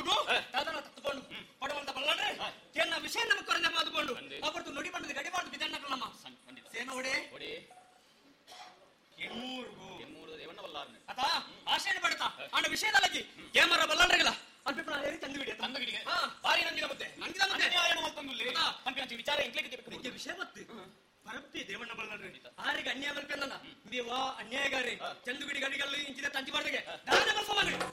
ತೂದು ಅದನ್ನ ತತ್ಕೊಂಡು ಪಡುವಂತ ಬಲ್ಲಡ್ರೆ ಕೇನ ವಿಷಯ ನಮ್ಮ ಕೊರನೆ ಮಾದುಕೊಂಡು ಅವತ್ತು ನುಡಿ ಬಂದದ ಗಡಿ ಮಾಡುದು ಬಿದಣ್ಣಗಳು ನಮ್ಮ ಖಂಡಿತ ಸೇನ ಒಡೆ ಒಡೆ ಕೆಮ್ಮೂರ್ಗು ಎಮ್ಮೂರು ದೇವಣ್ಣ ಬಲ್ಲಾರ್ನೆ ಅತ ಆಶೇನ ಬಡತ ಅಣ್ಣ ವಿಷಯದಲ್ಲಗಿ ಕೇಮರ ಬಲ್ಲಡ್ರೆಗಲ ಅನ್ಪಿಪ್ಪ ಏರಿ ತಂದು ಬಿಡಿ ತಂದಗಿಡಿಗೆ ಹಾ. ಬಾರಿ ನಂದಿನ ಮತ್ತೆ ನಂದಿನ ಮತ್ತೆ. ಅನ್ಯಾಯ ಮತ್ತೊಂದು ಹಾ. ಪಂಪಿನ ವಿಚಾರ ಇಂಕ್ಲಿಕ್ಕೆ ನಿತ್ಯ ವಿಷಯ ಬತ್ತು ಪರಪ್ಪಿ ದೇವಣ್ಣ ಬಲ್ಲಡ್ರೆ ಆರಿಗೆ ಅನ್ಯಾಯ ಬರ್ಕಂದನ ನೀವ ಅನ್ಯಾಯಗಾರಿ ಚಂದುಗಿಡಿ ಗಡಿಗಳಲ್ಲಿ ಇಂಚಿದ ತಂಜಿ ಮಾಡಿಗೆ ದಾನ ಬಸವನೆ